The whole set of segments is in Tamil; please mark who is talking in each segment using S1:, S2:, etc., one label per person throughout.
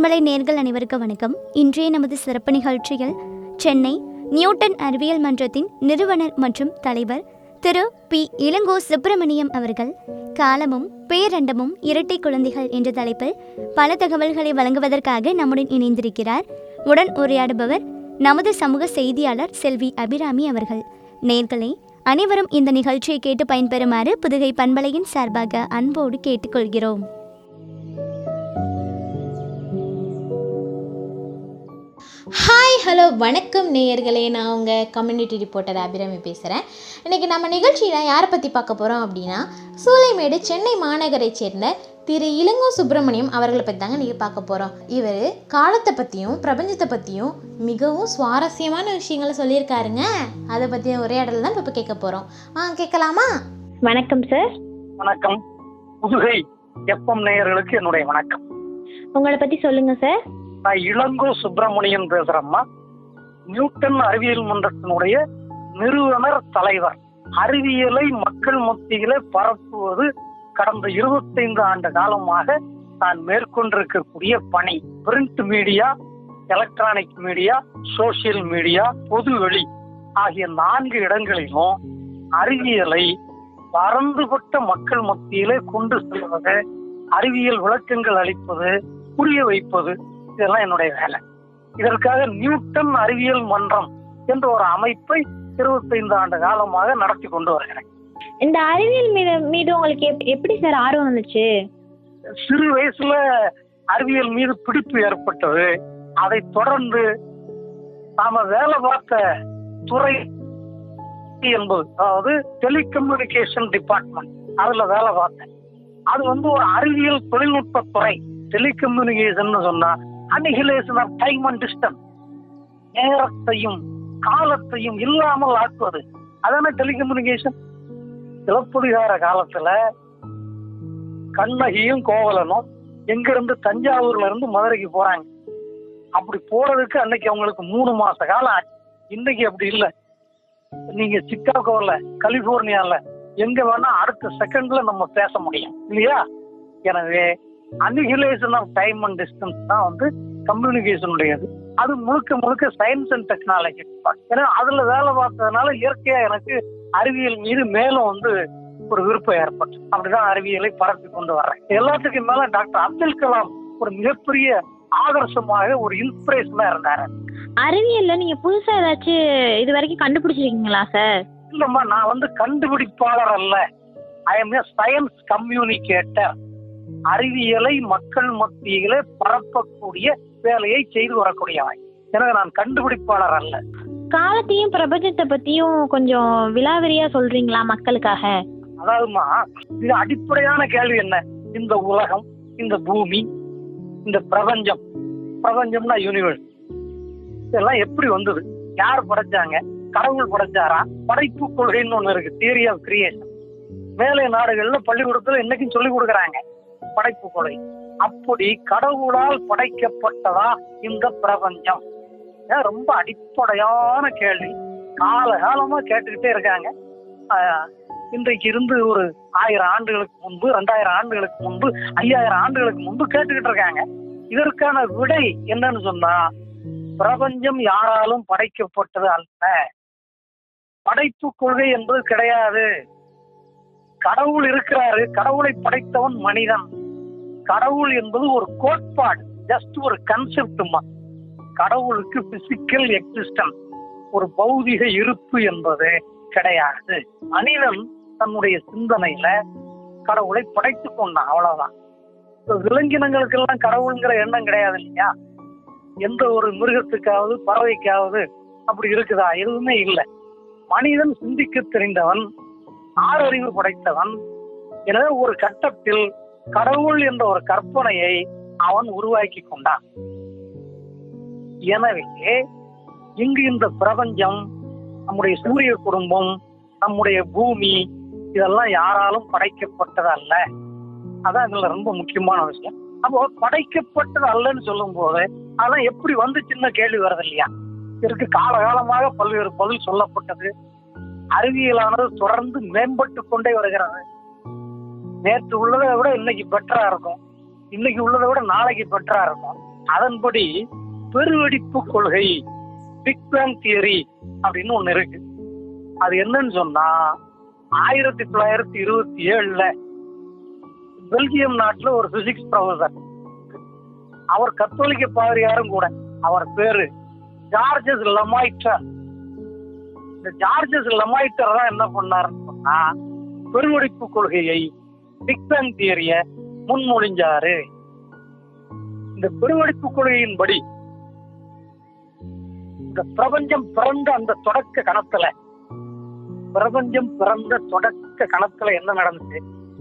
S1: பண்பலை நேர்கள் அனைவருக்கும் வணக்கம் இன்றைய நமது சிறப்பு நிகழ்ச்சியில் சென்னை நியூட்டன் அறிவியல் மன்றத்தின் நிறுவனர் மற்றும் தலைவர் திரு பி இளங்கோ சுப்பிரமணியம் அவர்கள் காலமும் பேரண்டமும் இரட்டை குழந்தைகள் என்ற தலைப்பில் பல தகவல்களை வழங்குவதற்காக நம்முடன் இணைந்திருக்கிறார் உடன் உரையாடுபவர் நமது சமூக செய்தியாளர் செல்வி அபிராமி அவர்கள் நேர்களே அனைவரும் இந்த நிகழ்ச்சியை கேட்டு பயன்பெறுமாறு புதுகை பண்பலையின் சார்பாக அன்போடு கேட்டுக்கொள்கிறோம்
S2: ஹாய் ஹலோ வணக்கம் நேயர்களே நான் உங்கள் கம்யூனிட்டி ரிப்போர்ட்டர் அபிராமி பேசுகிறேன் இன்றைக்கி நம்ம நிகழ்ச்சியில் யாரை பற்றி பார்க்க போகிறோம் அப்படின்னா சூளைமேடு சென்னை மாநகரைச் சேர்ந்த திரு இளங்கோ சுப்பிரமணியம் அவர்களை பற்றி தாங்க நீங்கள் பார்க்க போகிறோம் இவர் காலத்தை பற்றியும் பிரபஞ்சத்தை பற்றியும் மிகவும் சுவாரஸ்யமான விஷயங்களை சொல்லியிருக்காருங்க அதை பற்றிய உரையாடல் தான் இப்போ கேட்க போகிறோம் ஆ கேட்கலாமா
S3: வணக்கம் சார்
S4: வணக்கம் புதுகை எஃப்எம் நேயர்களுக்கு என்னுடைய வணக்கம்
S3: உங்களை பத்தி சொல்லுங்க சார்
S4: நான் இளங்கோ சுப்பிரமணியன் பேசுறேம்மா நியூட்டன் அறிவியல் மன்றத்தினுடைய நிறுவனர் தலைவர் அறிவியலை மக்கள் மத்தியிலே பரப்புவது கடந்த இருபத்தைந்து ஆண்டு காலமாக நான் மேற்கொண்டிருக்கக்கூடிய பணி print media electronic media social media பொதுவெளி ஆகிய நான்கு இடங்களிலும் அறிவியலை பறந்துபட்ட மக்கள் மத்தியிலே கொண்டு செல்வது அறிவியல் விளக்கங்கள் அளிப்பது புரிய வைப்பது இதெல்லாம் என்னுடைய வேலை இதற்காக நியூட்டன் அறிவியல் மன்றம் என்ற ஒரு அமைப்பை இருபத்தைந்து ஆண்டு காலமாக நடத்தி கொண்டு வருகிறேன்
S3: இந்த அறிவியல் மீது மீது உங்களுக்கு எப்- எப்படி சார் ஆர்வம் வந்துச்சு
S4: சிறு வயசுல அறிவியல் மீது பிடிப்பு ஏற்பட்டது அதை தொடர்ந்து நாம வேலை பார்த்த துறை என்பது அதாவது டெலிகம்யூனிகேஷன் டிபார்ட்மெண்ட் அதுல வேலை பார்த்தேன் அது வந்து ஒரு அறிவியல் தொழில்நுட்ப துறை டெலிகம்யூனிகேஷன் சொன்னா annihilation of time and distance நேரத்தையும் காலத்தையும் இல்லாமல் ஆக்குவது அதான டெலிகம்யூனிகேஷன் சிலப்பதிகார காலத்துல கண்ணகியும் கோவலனும் எங்க இருந்து தஞ்சாவூர்ல இருந்து மதுரைக்கு போறாங்க அப்படி போறதுக்கு அன்னைக்கு அவங்களுக்கு மூணு மாச காலம் ஆச்சு இன்னைக்கு அப்படி இல்லை நீங்க சிக்காகோல கலிபோர்னியால எங்க வேணா அடுத்த செகண்ட்ல நம்ம பேச முடியும் இல்லையா எனவே annihilation of time and distance தான் வந்து கம்யூனிகேஷன் உடையது அது முழுக்க முழுக்க சயின்ஸ் அண்ட் டெக்னாலஜி ஏன்னா அதுல வேலை பார்த்ததுனால இயற்கையா எனக்கு அறிவியல் மீது மேலும் வந்து ஒரு விருப்பம் ஏற்பட்டு அப்படிதான் அறிவியலை பரப்பி கொண்டு வர்றேன் எல்லாத்துக்கும் மேல டாக்டர் அப்துல் கலாம் ஒரு மிகப்பெரிய ஆதர்சமாக ஒரு இன்ஸ்பிரேஷனா இருந்தாரு
S3: அறிவியல்ல நீங்க புதுசா ஏதாச்சும் இது வரைக்கும் கண்டுபிடிச்சிருக்கீங்களா சார்
S4: இல்லம்மா நான் வந்து கண்டுபிடிப்பாளர் அல்ல I am a science communicator அறிவியலை மக்கள் மத்தியிலே பரப்பக்கூடிய வேலையை செய்து வரக்கூடியவன் எனவே நான் கண்டுபிடிப்பாளர் அல்ல
S3: காலத்தையும் பிரபஞ்சத்தை பத்தியும் கொஞ்சம் விலாவரியா சொல்றீங்களா மக்களுக்காக
S4: அதாவதுமா இது அடிப்படையான கேள்வி என்ன இந்த உலகம் இந்த பூமி இந்த பிரபஞ்சம் பிரபஞ்சம்னா யூனிவர்ஸ் இதெல்லாம் எப்படி வந்தது யார் படைச்சாங்க கடவுள் படைச்சாரா படைப்பு கொள்கைன்னு ஒண்ணு இருக்கு தியரி ஆஃப் கிரியேஷன் மேலை நாடுகள்ல பள்ளிக்கூடத்துல இன்னைக்கும் சொல்லி கொடுக்குறாங்க படைப்பு கொள்கை அப்படி கடவுளால் படைக்கப்பட்டதா இந்த பிரபஞ்சம் இது ரொம்ப அடிப்படையான கேள்வி கால காலமா கேட்டுக்கிட்டே இருக்காங்க ஆஹ் இன்றைக்கு இருந்து ஒரு ஆயிரம் ஆண்டுகளுக்கு முன்பு ரெண்டாயிரம் ஆண்டுகளுக்கு முன்பு ஐயாயிரம் ஆண்டுகளுக்கு முன்பு கேட்டுக்கிட்டு இருக்காங்க இதற்கான விடை என்னன்னு சொன்னா பிரபஞ்சம் யாராலும் படைக்கப்பட்டது அல்ல படைப்பு கொள்கை என்பது கிடையாது கடவுள் இருக்கிறாரு கடவுளை படைத்தவன் மனிதன் கடவுள் என்பது ஒரு கோட்பாடு ஜஸ்ட் ஒரு கன்செப்டுமா கடவுளுக்கு பிசிக்கல் எக்ஸிஸ்டன்ஸ் ஒரு பௌதிக இருப்பு என்பது கிடையாது மனிதன் தன்னுடைய சிந்தனையில கடவுளை படைத்து கொண்டான் அவ்வளவுதான் இப்ப விலங்கினங்களுக்கெல்லாம் கடவுளுங்கிற எண்ணம் கிடையாது இல்லையா எந்த ஒரு மிருகத்துக்காவது பறவைக்காவது அப்படி இருக்குதா எதுவுமே இல்லை மனிதன் சிந்திக்க தெரிந்தவன் ஆறறிவு படைத்தவன் எனவே ஒரு கட்டத்தில் கடவுள் என்ற ஒரு கற்பனையை அவன் உருவாக்கி கொண்டான் எனவே இங்கு இந்த பிரபஞ்சம் நம்முடைய சூரிய குடும்பம் நம்முடைய பூமி இதெல்லாம் யாராலும் படைக்கப்பட்டது அல்ல அதான் இதுல ரொம்ப முக்கியமான விஷயம் அப்போ படைக்கப்பட்டது அல்லன்னு சொல்லும் போது அதெல்லாம் எப்படி வந்துச்சுன்னு கேள்வி வருது இல்லையா இதற்கு காலகாலமாக பல்வேறு பதில் சொல்லப்பட்டது அறிவியலானது தொடர்ந்து மேம்பட்டு கொண்டே வருகிறது நேற்று உள்ளதை விட இன்னைக்கு பெட்டரா இருக்கும் இன்னைக்கு உள்ளதை விட நாளைக்கு பெட்டரா இருக்கும் அதன்படி பெருவெடிப்பு கொள்கை பிக் பேங் தியரி அப்படின்னு ஒண்ணு இருக்கு அது என்னன்னு சொன்னா ஆயிரத்தி தொள்ளாயிரத்தி இருபத்தி ஏழுல பெல்ஜியம் நாட்டுல ஒரு பிசிக்ஸ் ப்ரொஃபசர் அவர் கத்தோலிக்க பாதிரியாரும் கூட அவர் பேரு ஜார்ஜஸ் லமாய்டர் இந்த ஜார்ஜஸ் லமாய்டர் தான் என்ன பண்ணாருன்னு சொன்னா பெருவெடிப்பு கொள்கையை பிக் பேங் தியரிய முன்மொழிஞ்சாரு இந்த பெருவெடிப்பு கொள்கையின்படி இந்த பிரபஞ்சம் பிறந்த அந்த தொடக்க கணத்துல பிரபஞ்சம் பிறந்த தொடக்க கணத்துல என்ன நடந்துச்சு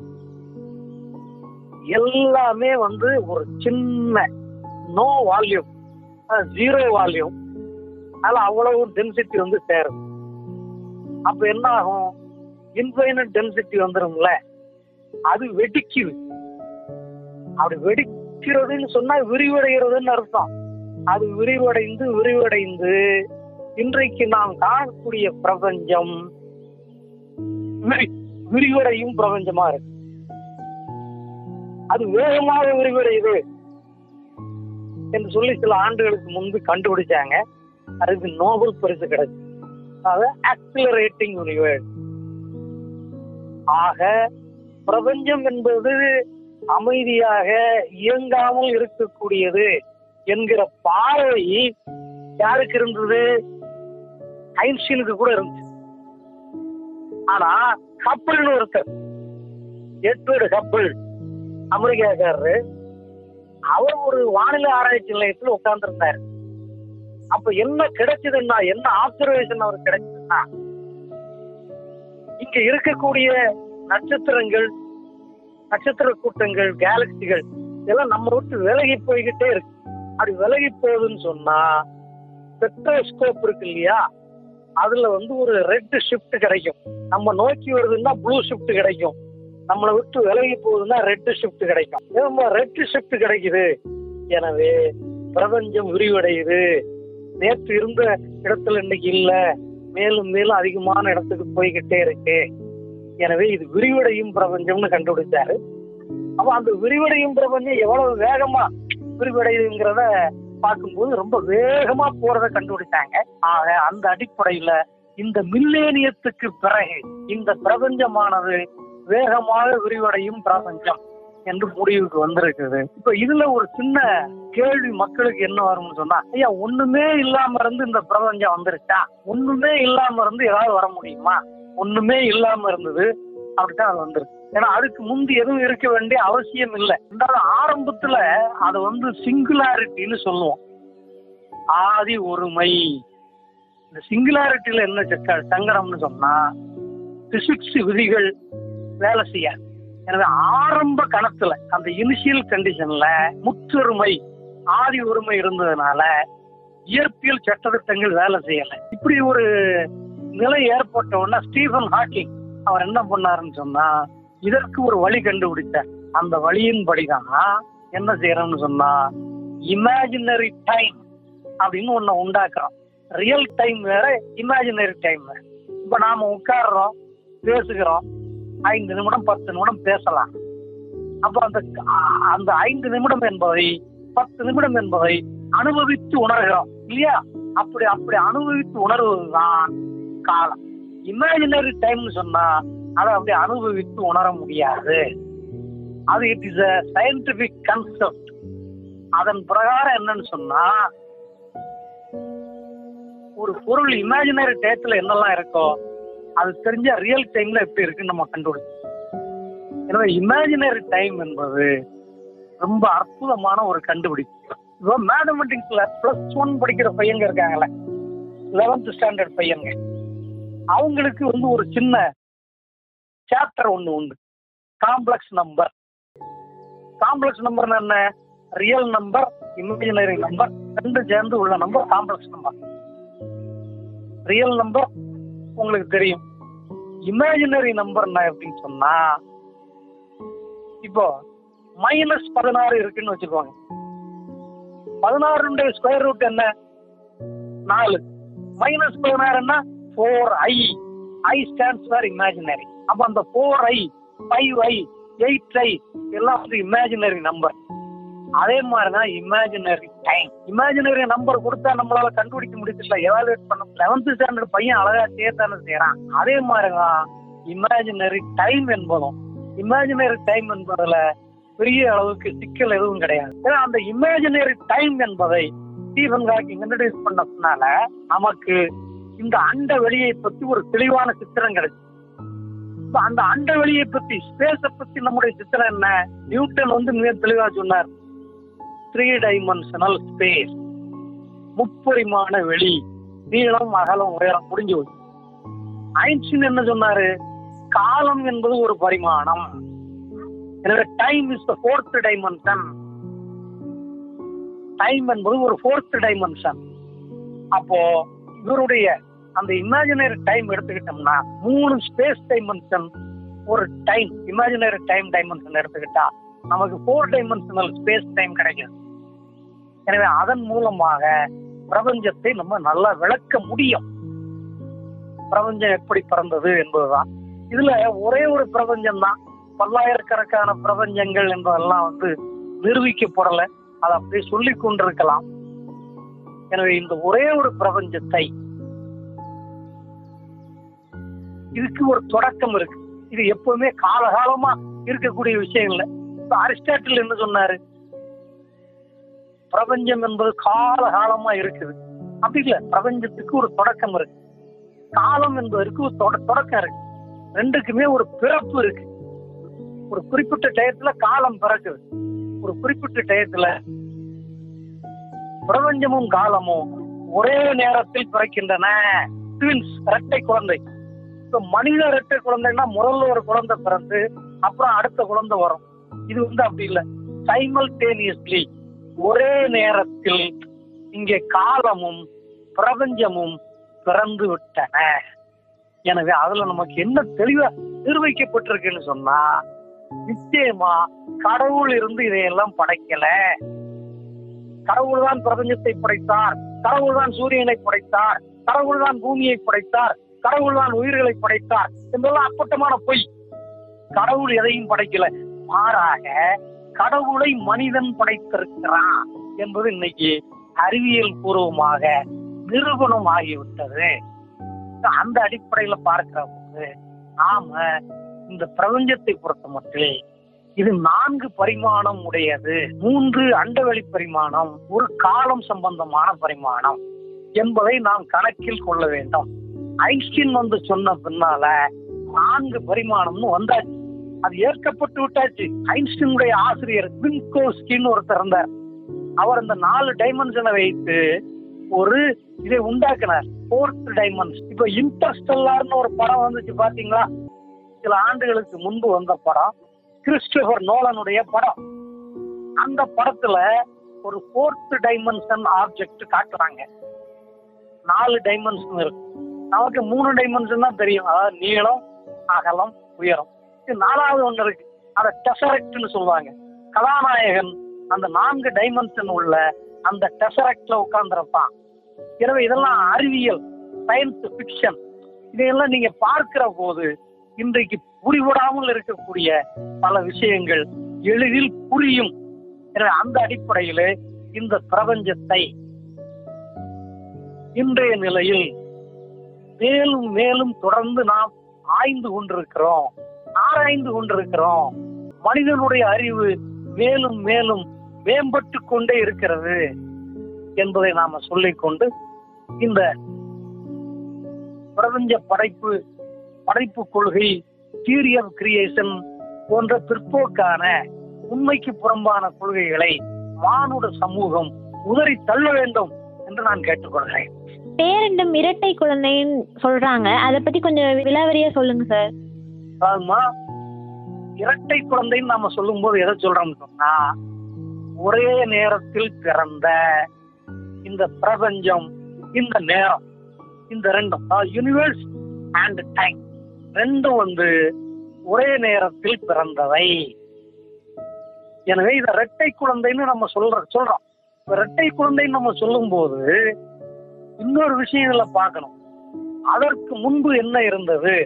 S4: எல்லாமே வந்து ஒரு சின்ன நோ வால்யூம் ஜீரோ வால்யூம் அதனால அவ்வளவு டென்சிட்டி வந்து சேரும் அப்ப என்ன ஆகும் இன்ஃபைனட் டென்சிட்டி வந்துரும்ல அது வெடிக்குது அப்படி வெடிக்கிறதுன்னு சொன்னா விரிவடைகிறதுன்னு அர்த்தம் அது விரிவடைந்து விரிவடைந்து இன்றைக்கு நாம் காணக்கூடிய பிரபஞ்சம் விரி விரிவடையும் பிரபஞ்சமா இருக்கு அது வேகமாக விரிவடையுது என்று சொல்லி சில ஆண்டுகளுக்கு முன்பு கண்டுபிடிச்சாங்க அதுக்கு நோபல் பரிசு கிடைச்சு அதாவது ஆக்சிலரேட்டிங் யூனிவர்ஸ் ஆக பிரபஞ்சம் என்பது அமைதியாக இயங்காமல் இருக்கக்கூடியது என்கிற பார்வை யாருக்கு இருந்தது ஐன்ஸ்டீனுக்கு கூட இருந்துச்சு ஆனா கப்பல்னு ஒருத்தர் எட்வர்டு கப்பல் அமெரிக்காக்காரரு அவர் ஒரு வானிலை ஆராய்ச்சி நிலையத்தில் உட்கார்ந்துருந்தாரு அப்ப என்ன கிடைச்சதுன்னா என்ன ஆப்சர்வேஷன் அவர் கிடைச்சதுன்னா இங்க இருக்கக்கூடிய நட்சத்திரங்கள் நட்சத்திர கூட்டங்கள் கேலக்சிகள் இதெல்லாம் நம்ம விட்டு விலகி போய்கிட்டே இருக்கு அப்படி விலகி போகுதுன்னு சொன்னா ஸ்பெக்ட்ரோஸ்கோப் இருக்கு இல்லையா அதுல வந்து ஒரு ரெட் ஷிஃப்ட் கிடைக்கும் நம்ம நோக்கி வருதுன்னா ப்ளூ ஷிஃப்ட் கிடைக்கும் நம்மளை விட்டு விலகி போகுதுன்னா ரெட் ஷிஃப்ட் கிடைக்கும் நம்ம ரெட் ஷிஃப்ட் கிடைக்குது எனவே பிரபஞ்சம் விரிவடையுது நேற்று இருந்த இடத்துல இன்னைக்கு இல்ல மேலும் மேலும் அதிகமான இடத்துக்கு போய்கிட்டே இருக்கு எனவே இது விரிவடையும் பிரபஞ்சம்னு கண்டுபிடிச்சாரு அப்ப அந்த விரிவடையும் பிரபஞ்சம் எவ்வளவு வேகமா விரிவடையுதுங்கிறத பார்க்கும்போது ரொம்ப வேகமா போறத கண்டுபிடிச்சாங்க ஆக அந்த அடிப்படையில இந்த மில்லேனியத்துக்கு பிறகு இந்த பிரபஞ்சமானது வேகமாக விரிவடையும் பிரபஞ்சம் என்று முடிவுக்கு வந்திருக்குது இப்ப இதுல ஒரு சின்ன கேள்வி மக்களுக்கு என்ன வரும்னு சொன்னா ஐயா ஒண்ணுமே இல்லாம இருந்து இந்த பிரபஞ்சம் வந்துருச்சா ஒண்ணுமே இல்லாம இருந்து ஏதாவது வர முடியுமா ஒண்ணுமே இல்லாம இருந்தது அப்படித்தான் அது வந்துருக்கு ஏன்னா அதுக்கு முந்தி எதுவும் இருக்க வேண்டிய அவசியம் இல்லை ரெண்டாவது ஆரம்பத்துல அதை வந்து சிங்குலாரிட்டின்னு சொல்லுவோம் ஆதி ஒருமை இந்த சிங்குலாரிட்டியில என்ன சக்க சங்கடம்னு சொன்னா பிசிக்ஸ் விதிகள் வேலை செய்யாது எனவே ஆரம்ப கணத்துல அந்த இனிஷியல் கண்டிஷன்ல முற்றொருமை ஆதி ஒருமை இருந்ததுனால இயற்பியல் சட்டத்திட்டங்கள் வேலை செய்யல இப்படி ஒரு நிலை ஏற்பட்ட உடனே ஸ்டீஃபன் ஹாக்கிங் அவர் என்ன பண்ணாருன்னு சொன்னா இதற்கு ஒரு வழி கண்டுபிடிச்சார் அந்த வழியின்படிதான் என்ன செய்யறோம்னு சொன்னா இமேஜினரி டைம் அப்படின்னு ஒண்ணு உண்டாக்குறோம் ரியல் டைம் வேற இமேஜினரி டைம் வேற இப்ப நாம உட்கார்றோம் பேசுகிறோம் ஐந்து நிமிடம் பத்து நிமிடம் பேசலாம் அப்ப அந்த அந்த ஐந்து நிமிடம் என்பதை பத்து நிமிடம் என்பதை அனுபவித்து உணர்கிறோம் இல்லையா அப்படி அப்படி அனுபவித்து உணர்வதுதான் காலம் இமேஜினரி டைம்னு சொன்னா அதை அப்படி அனுபவித்து உணர முடியாது அது it is a scientific concept அதன் பிரகாரம் என்னன்னு சொன்னா ஒரு பொருள் இமேஜினரி டயத்துல என்னெல்லாம் இருக்கோ அது தெரிஞ்ச ரியல் டைம்ல எப்படி இருக்குன்னு நம்ம கண்டுபிடிச்சோம் எனவே இமேஜினரி டைம் என்பது ரொம்ப அற்புதமான ஒரு கண்டுபிடிப்பு இப்போ மேத்தமெட்டிக்ஸ்ல பிளஸ் ஒன் படிக்கிற பையங்க இருக்காங்கல்ல லெவன்த் ஸ்டாண்டர்ட் பையங்க அவங்களுக்கு வந்து ஒரு சின்ன சாப்டர் ஒன்று உண்டு காம்ப்ளெக்ஸ் நம்பர் காம்ப்ளெக்ஸ் நம்பர் என்ன ரியல் நம்பர் இமேஜினரி நம்பர் ரெண்டு சேர்ந்து உள்ள number complex number real number உங்களுக்கு தெரியும் இமேஜினரி நம்பர் என்ன எப்படின்னு சொன்னா இப்போ மைனஸ் பதினாறு இருக்குன்னு வச்சுக்கோங்க பதினாறுடைய ஸ்கொயர் ரூட் என்ன நாலு மைனஸ் பதினாறுன்னா four i i stands for imaginary அப்ப அந்த four i five i eight i எல்லாம் வந்து இமேஜினரி நம்பர் அதே மாதிரிதான் இமேஜினரி டைம் இமேஜினரி நம்பர் கொடுத்தா நம்மளால கண்டுபிடிக்க முடியல எவாலுவேட் பண்ண லெவன்த் ஸ்டாண்டர்ட் பையன் அழகா சேர்த்தானே செய்யறான் அதே மாதிரிதான் இமேஜினரி டைம் என்பதும் இமேஜினரி டைம் என்பதுல பெரிய அளவுக்கு சிக்கல் எதுவும் கிடையாது ஏன்னா அந்த இமேஜினரி டைம் என்பதை ஸ்டீஃபன் ஹாக்கிங் இன்ட்ரடியூஸ் பண்ணதுனால நமக்கு இந்த அண்ட வெளியை பத்தி ஒரு தெளிவான சித்திரம் கிடைச்சு இப்ப அந்த அண்ட வெளியை பத்தி ஸ்பேஸ பத்தி நம்முடைய சித்திரம் என்ன நியூட்டன் வந்து மிக தெளிவா சொன்னார் த்ரீ டைமென்ஷனல் ஸ்பேஸ் முப்பரிமாண வெளி நீளம் அகலம் உயரம் முடிஞ்சு போச்சு ஐன்ஸ்டீன் என்ன சொன்னாரு காலம் என்பது ஒரு பரிமாணம் எனவே time is the fourth dimension time என்பது ஒரு ஃபோர்த் டைமென்ஷன் அப்போ இவருடைய அந்த இமேஜினரி டைம் எடுத்துக்கிட்டோம்னா மூணு ஸ்பேஸ் டைமென்ஷன் ஒரு டைம் இமேஜினரி டைம் டைமென்ஷன் எடுத்துக்கிட்டா நமக்கு ஃபோர் டைமென்ஷனல் ஸ்பேஸ் டைம் கிடைக்கும் எனவே அதன் மூலமாக பிரபஞ்சத்தை நம்ம நல்லா விளக்க முடியும் பிரபஞ்சம் எப்படி பிறந்தது என்பதுதான் இதுல ஒரே ஒரு பிரபஞ்சம் தான் பல்லாயிரக்கணக்கான பிரபஞ்சங்கள் என்பதெல்லாம் வந்து நிரூபிக்கப்படல அதை அப்படியே சொல்லிக் கொண்டிருக்கலாம் எனவே இந்த ஒரே ஒரு பிரபஞ்சத்தை இதுக்கு ஒரு தொடக்கம் இருக்கு இது எப்பவுமே காலகாலமா இருக்கக்கூடிய விஷயம் இல்லை இப்ப அரிஸ்டாட்டில் என்ன சொன்னாரு பிரபஞ்சம் என்பது காலகாலமா இருக்குது அப்படி இல்ல பிரபஞ்சத்துக்கு ஒரு தொடக்கம் இருக்கு காலம் என்பதற்கு ஒரு தொட- தொடக்கம் இருக்கு ரெண்டுக்குமே ஒரு பிறப்பு இருக்கு ஒரு குறிப்பிட்ட டயத்துல காலம் பிறக்குது ஒரு குறிப்பிட்ட டயத்துல பிரபஞ்சமும் காலமும் ஒரே நேரத்தில் பிறக்கின்றன ட்வின்ஸ் இரட்டை குழந்தை இப்ப மனித இரட்டை குழந்தைன்னா முதல்ல ஒரு குழந்தை பிறந்து அப்புறம் அடுத்த குழந்தை வரும் இது வந்து அப்படி இல்லை சைமல்டேனியஸ்லி ஒரே நேரத்தில் இங்கே காலமும் பிரபஞ்சமும் பிறந்து விட்டன எனவே அதுல நமக்கு என்ன தெளிவா நிர்வகிக்கப்பட்டிருக்குன்னு சொன்னா நிச்சயமா கடவுள் இருந்து இதையெல்லாம் படைக்கல கடவுள் தான் பிரபஞ்சத்தை படைத்தார் கடவுள் தான் சூரியனை படைத்தார் கடவுள் தான் பூமியை படைத்தார் கடவுள் தான் உயிர்களை படைத்தார் என்பதெல்லாம் அப்பட்டமான பொய் கடவுள் எதையும் படைக்கல மாறாக கடவுளை மனிதன் படைத்திருக்கிறான் என்பது இன்னைக்கு அறிவியல் பூர்வமாக நிரூபணம் ஆகிவிட்டது அந்த அடிப்படையில பார்க்கிற போது நாம இந்த பிரபஞ்சத்தை பொறுத்த மட்டும் இது நான்கு பரிமாணம் உடையது மூன்று அண்டவெளி பரிமாணம் ஒரு காலம் சம்பந்தமான பரிமாணம் என்பதை நாம் கணக்கில் கொள்ள வேண்டும் ஐன்ஸ்டீன் வந்து சொன்ன பின்னால நான்கு பரிமாணம்னு வந்தாச்சு அது ஏற்கப்பட்டு விட்டாச்சு ஐன்ஸ்டீனுடைய ஆசிரியர் பின்கோஸ்கின்னு ஒருத்தர் இருந்தார் அவர் இந்த நாலு டைமென்ஷனை வைத்து ஒரு இதை உண்டாக்குனார் ஃபோர்த் டைமென்ஷன் இப்ப இன்டர்ஸ்டெல்லார்னு ஒரு படம் வந்துச்சு பாத்தீங்களா சில ஆண்டுகளுக்கு முன்பு வந்த படம் கிறிஸ்டோபர் நோலனுடைய படம் அந்த படத்துல ஒரு ஃபோர்த் டைமென்ஷன் ஆப்ஜெக்ட் காட்டுறாங்க நாலு டைமென்ஷன் இருக்கு நமக்கு மூணு டைமென்ஷன் தான் தெரியும் அதாவது நீளம் அகலம் உயரம் இது நாலாவது ஒண்ணு இருக்கு அதை டெசரக்ட்னு சொல்லுவாங்க கதாநாயகன் அந்த நான்கு டைமென்ஷன் உள்ள அந்த டெசரக்ட்ல உட்கார்ந்துருப்பான் எனவே இதெல்லாம் அறிவியல் சயின்ஸ் ஃபிக்ஷன் இதையெல்லாம் நீங்க பார்க்கிற போது இன்றைக்கு புரிபடாமல் இருக்கக்கூடிய பல விஷயங்கள் எளிதில் புரியும் எனவே அந்த அடிப்படையிலே இந்த பிரபஞ்சத்தை இன்றைய நிலையில் மேலும் மேலும் தொடர்ந்து நாம் ஆய்ந்து கொண்டிருக்கிறோம் ஆராய்ந்து கொண்டிருக்கிறோம் மனிதனுடைய அறிவு மேலும் மேலும் மேம்பட்டு கொண்டே இருக்கிறது என்பதை நாம சொல்லிக்கொண்டு இந்த பிரபஞ்ச படைப்பு படைப்பு கொள்கை தியரி ஆஃப் கிரியேஷன் போன்ற பிற்போக்கான உண்மைக்கு புறம்பான கொள்கைகளை மானுட சமூகம் உதறி தள்ள வேண்டும் என்று நான் கேட்டுக்கொள்கிறேன்
S3: பேரண்டம் இரட்டை குழந்தைன்னு சொல்றாங்க அதை பத்தி கொஞ்சம் விலாவரியா சொல்லுங்க சார்
S4: அதாவதுமா இரட்டை குழந்தைன்னு நாம சொல்லும்போது எதை சொல்றோம்னு சொன்னா ஒரே நேரத்தில் பிறந்த இந்த பிரபஞ்சம் இந்த நேரம் இந்த ரெண்டும் யூனிவர்ஸ் அண்ட் டைம் ரெண்டும் வந்து ஒரே நேரத்தில் பிறந்தவை எனவே இத இரட்டை குழந்தைன்னு நம்ம சொல்ற சொல்றோம் இப்ப இரட்டை குழந்தைன்னு நம்ம சொல்லும்போது இன்னொரு விஷயம் இதுல பார்க்கணும் அதற்கு முன்பு என்ன இருந்தது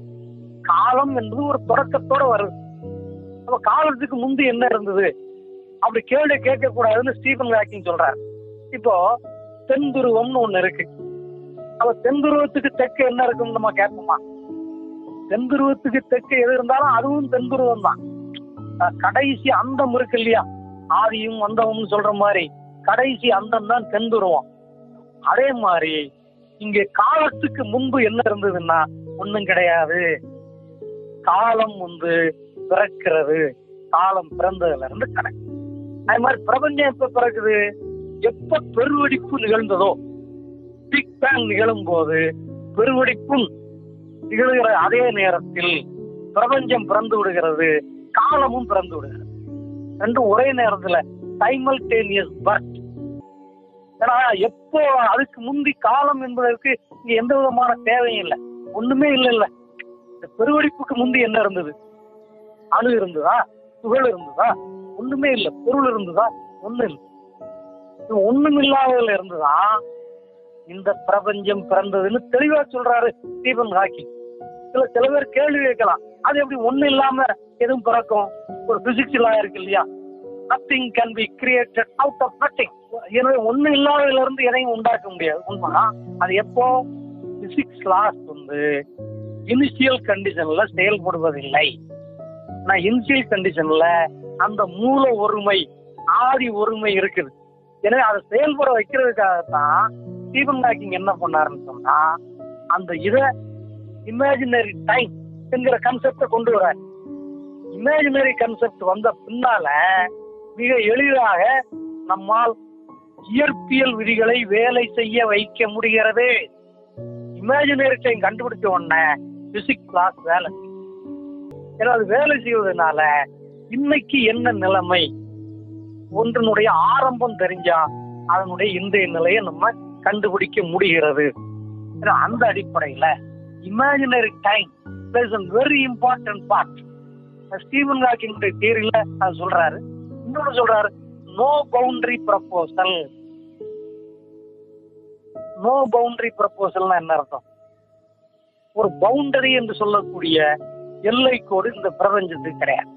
S4: காலம் என்பது ஒரு தொடக்கத்தோட வருது அப்ப காலத்துக்கு முன்பு என்ன இருந்தது அப்படி கேள்வி கேட்க கூடாதுன்னு ஸ்டீபன் ஹாக்கிங் சொல்றாரு இப்போ தென் துருவம்னு ஒண்ணு இருக்கு அப்ப தென் துருவத்துக்கு தெற்கு என்ன இருக்குன்னு நம்ம கேட்போமா தென் துருவத்துக்கு தெற்கு எது இருந்தாலும் அதுவும் தென் துருவம் தான் அஹ் கடைசி அந்தம் இருக்கு இல்லையா ஆதியும் அந்தமும் சொல்ற மாதிரி கடைசி அந்தம் தான் தென் துருவம் அதே மாதிரி இங்க காலத்துக்கு முன்பு என்ன இருந்ததுன்னா ஒண்ணும் கிடையாது காலம் வந்து பிறக்கிறது காலம் பிறந்ததுல இருந்து கணக்கு அது மாதிரி பிரபஞ்சம் எப்ப பிறக்குது எப்ப பெருவெடிப்பு நிகழ்ந்ததோ பிக் பேங் நிகழும் போது பெருவெடிப்பும் நிகழ்கிற அதே நேரத்தில் பிரபஞ்சம் பிறந்து விடுகிறது காலமும் பிறந்து விடுகிறது ரெண்டும் ஒரே நேரத்துல சைமல்டேனியஸ் பர்த் ஏன்னா எப்போ அதுக்கு முந்தி காலம் என்பதற்கு இங்க எந்த விதமான தேவையும் இல்லை ஒண்ணுமே இல்லை இல்ல இந்த பெருவெடிப்புக்கு முந்தி என்ன இருந்தது அணு இருந்ததா துகள் இருந்ததா ஒண்ணுமே இல்லை பொருள் இருந்ததா ஒண்ணு இல்லை இது ஒண்ணும் இல்லாததுல இருந்துதான் இந்த பிரபஞ்சம் பிறந்ததுன்னு தெளிவா சொல்றாரு ஸ்டீபன் ஹாக்கிங் சில சில பேர் கேள்வி கேட்கலாம் அது எப்படி ஒண்ணு இல்லாம எதுவும் பிறக்கும் ஒரு பிசிக்ஸ் லா இருக்கு இல்லையா nothing can be created out of nothing எனவே ஒண்ணு இல்லாததுல இருந்து எதையும் உண்டாக்க முடியாது உண்மைதான் அது எப்போ பிசிக்ஸ் லாஸ் வந்து இனிஷியல் கண்டிஷன்ல செயல்படுவதில்லை நான் இனிஷியல் கண்டிஷன்ல அந்த மூல ஒருமை ஆதி ஒருமை இருக்குது எனவே அதை செயல்பட வைக்கிறதுக்காகத்தான் ஸ்டீபன் ஹாக்கிங் என்ன பண்ணாருன்னு சொன்னா அந்த இத இமேஜினரி டைம் என்கிற கன்செப்டை கொண்டு வராரு இமேஜினரி கன்செப்ட் வந்த பின்னால மிக எளிதாக நம்மால் இயற்பியல் விதிகளை வேலை செய்ய வைக்க முடிகிறது இமேஜினரி டைம் கண்டுபிடிச்ச உடனே பிசிக்ஸ் கிளாஸ் வேலை செய்யும். ஏன்னா அது வேலை செய்வதனால இன்னைக்கு என்ன நிலைமை ஒன்றினுடைய ஆரம்பம் தெரிஞ்சா அதனுடைய இன்றைய நிலையை நம்ம கண்டுபிடிக்க முடிகிறது ஏன்னா அந்த அடிப்படையில imaginary time plays a very important part Stephen Hawking தியரியில அது சொல்றாரு இன்னொன்னு சொல்றாரு no boundary proposal no boundary ப்ரப்போசல்னா என்ன அர்த்தம் ஒரு பவுண்டரி என்று சொல்லக்கூடிய எல்லை கோடு இந்த பிரபஞ்சத்துக்கு கிடையாது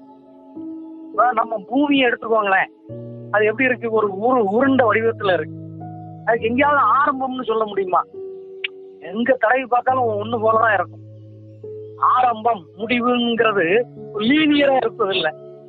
S4: அதான் நம்ம பூமியை எடுத்துக்கோங்களேன் அது எப்படி இருக்கு ஒரு உரு உருண்ட வடிவத்துல இருக்கு அதுக்கு எங்கேயாவது ஆரம்பம்னு சொல்ல முடியுமா எங்க தடவி பார்த்தாலும் ஒண்ணு போலதான் இருக்கும் ஆரம்பம் முடிவுங்கிறது லீனியரா இருப்பதில்லை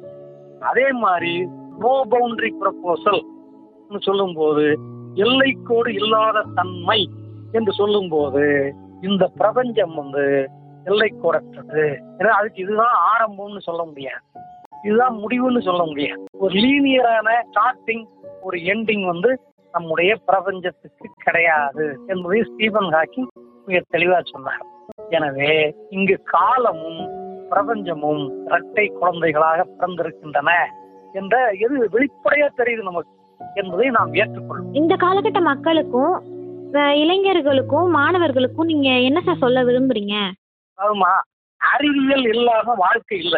S4: அதே மாதிரி நோ பவுண்டரி ப்ரப்போசல் சொல்லும் போது எல்லைக்கோடு இல்லாத தன்மை என்று சொல்லும் போது இந்த பிரபஞ்சம் வந்து எல்லைக்கோடற்றது ஏன்னா அதுக்கு இதுதான் ஆரம்பம்னு சொல்ல முடியாது இதுதான் முடிவுன்னு சொல்ல முடியாது ஒரு லீனியரான ஸ்டார்டிங் ஒரு எண்டிங் வந்து நம்முடைய பிரபஞ்சத்துக்கு கிடையாது என்பதை ஸ்டீபன் ஹாக்கிங் மிக தெளிவா சொன்னார் எனவே இங்கு காலமும் பிரபஞ்சமும் இரட்டை குழந்தைகளாக பிறந்திருக்கின்றன என்ற எது வெளிப்படையா தெரியுது நமக்கு என்பதை நாம் ஏற்றுக்கொள்ளும்
S3: இந்த காலகட்ட மக்களுக்கும் அஹ், இளைஞர்களுக்கும் மாணவர்களுக்கும் நீங்க என்ன சார் சொல்ல விரும்புறீங்க
S4: ஆமா அறிவியல் இல்லாம வாழ்க்கை இல்லை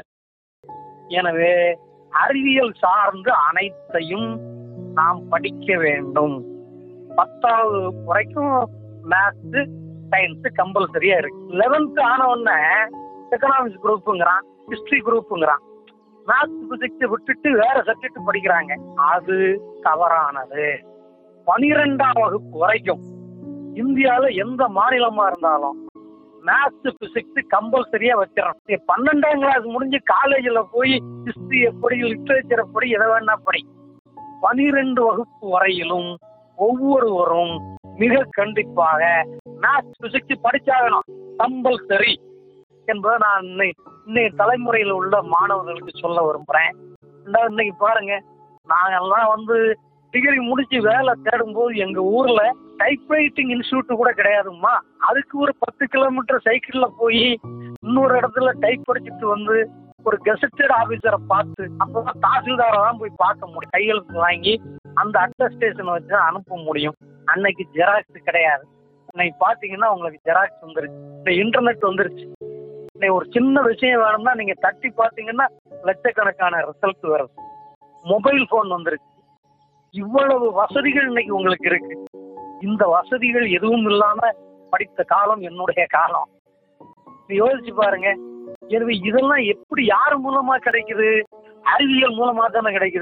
S4: எனவே அறிவியல் சார்ந்து அனைத்தையும் நாம் படிக்க வேண்டும் பத்தாவது வரைக்கும் மேத்ஸ் சயின்ஸ் கம்பல்சரியா இருக்கு லெவன்த் ஆன உடனே எக்கனாமிக்ஸ் குரூப்புங்கிறான் ஹிஸ்டரி குரூப்புங்கிறான் மேத்ஸ் பிசிக்ஸ் விட்டுட்டு வேற சப்ஜெக்ட் படிக்கிறாங்க அது தவறானது பனிரெண்டாம் வகுப்பு வரைக்கும் இந்தியால எந்த மாநிலமா இருந்தாலும் மேத்ஸ் பிசிக்ஸ் கம்பல்சரியா வச்சிடணும் பன்னெண்டாம் கிளாஸ் முடிஞ்சு காலேஜ்ல போய் ஹிஸ்டரி எப்படி லிட்ரேச்சர் எப்படி எதை வேணா படி பனிரெண்டு வகுப்பு வரையிலும் ஒவ்வொருவரும் மிக கண்டிப்பாக மேத்ஸ் பிசிக்ஸ் படிச்சாகணும் கம்பல்சரி என்பதை நான் இன்னை இன்னைய தலைமுறையில் உள்ள மாணவர்களுக்கு சொல்ல விரும்புறேன் ரெண்டாவது இன்னைக்கு பாருங்க நாங்கெல்லாம் வந்து டிகிரி முடிச்சு வேலை தேடும் போது எங்க ஊர்ல டைப்ரைட்டிங் இன்ஸ்டியூட் கூட கிடையாதும்மா அதுக்கு ஒரு பத்து கிலோமீட்டர் சைக்கிள்ல போய் இன்னொரு இடத்துல டைப் படிச்சுட்டு வந்து ஒரு கெசட்டட் ஆபீசரை பார்த்து அப்பதான் தாசில்தாரை தான் போய் பார்க்க முடியும் கையெழுத்து வாங்கி அந்த அட்டஸ்டேஷன் வச்சு தான் அனுப்ப முடியும் அன்னைக்கு ஜெராக்ஸ் கிடையாது இன்னைக்கு பாத்தீங்கன்னா உங்களுக்கு ஜெராக்ஸ் வந்துருச்சு இந்த இன்டர்நெட் வந்துருச்சு இன்னைக்கு ஒரு சின்ன விஷயம் வேணும்னா நீங்க தட்டி பார்த்தீங்கன்னா லட்சக்கணக்கான ரிசல்ட் வருது மொபைல் ஃபோன் வந்துருச்சு இவ்வளவு வசதிகள் இன்னைக்கு உங்களுக்கு இருக்கு இந்த வசதிகள் எதுவும் இல்லாம படித்த காலம் என்னுடைய காலம் நீ யோசிச்சு பாருங்க எனவே இதெல்லாம் எப்படி யார் மூலமா கிடைக்குது அறிவியல் மூலமா தானே கிடைக்குது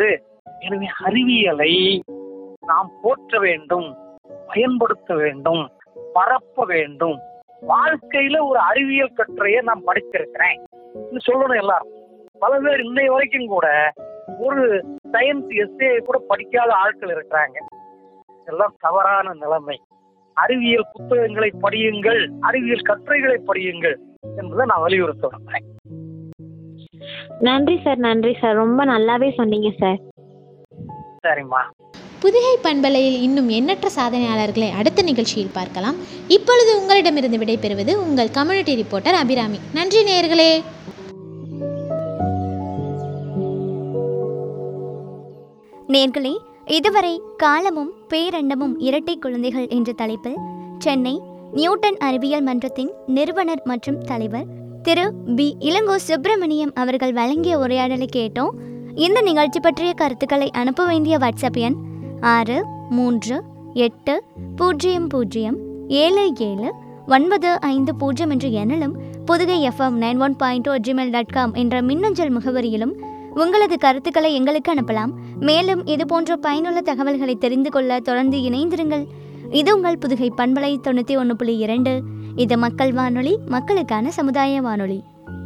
S4: எனவே அறிவியலை நாம் போற்ற வேண்டும் பயன்படுத்த வேண்டும் பரப்ப வேண்டும் வாழ்க்கையில ஒரு அறிவியல் கட்டுரையை நான் படிச்சிருக்கிறேன் சொல்லணும் எல்லாரும் பல பேர் இன்னை வரைக்கும் கூட ஒரு சயின்ஸ் எஸ்ஏ கூட படிக்காத ஆட்கள் இருக்கிறாங்க எல்லாம் தவறான நிலைமை அறிவியல் புத்தகங்களை படியுங்கள் அறிவியல் கட்டுரைகளை படியுங்கள் என்பதை நான் வலியுறுத்த விரும்புறேன்
S3: நன்றி சார் நன்றி சார் ரொம்ப நல்லாவே சொன்னீங்க சார்
S4: சரிம்மா
S2: புதுகை பண்பலையில் இன்னும் எண்ணற்ற சாதனையாளர்களை அடுத்த நிகழ்ச்சியில் பார்க்கலாம் இப்பொழுது உங்களிடமிருந்து விடைபெறுவது உங்கள் கம்யூனிட்டி ரிப்போர்ட்டர் அபிராமி நன்றி நேயர்களே
S1: நேர்களே இதுவரை காலமும் பேரண்டமும் இரட்டை குழந்தைகள் என்ற தலைப்பில் சென்னை நியூட்டன் அறிவியல் மன்றத்தின் நிறுவனர் மற்றும் தலைவர் திரு பி இளங்கோ சுப்பிரமணியம் அவர்கள் வழங்கிய உரையாடலை கேட்டோம் இந்த நிகழ்ச்சி பற்றிய கருத்துக்களை அனுப்ப வேண்டிய வாட்ஸ்அப் எண் ஆறு மூன்று எட்டு பூஜ்ஜியம் பூஜ்ஜியம் ஏழு ஏழு ஒன்பது ஐந்து பூஜ்ஜியம் என்ற எண்ணிலும் Pudugai FM nine one point Gmail dot com என்ற மின்னஞ்சல் முகவரியிலும் உங்களது கருத்துக்களை எங்களுக்கு அனுப்பலாம் மேலும் இது போன்ற பயனுள்ள தகவல்களை தெரிந்து கொள்ள தொடர்ந்து இணைந்திருங்கள் இது உங்கள் புதுகை பண்பலை தொண்ணூற்றி ஒன்று புள்ளி இரண்டு இது மக்கள் வானொலி மக்களுக்கான சமுதாய வானொலி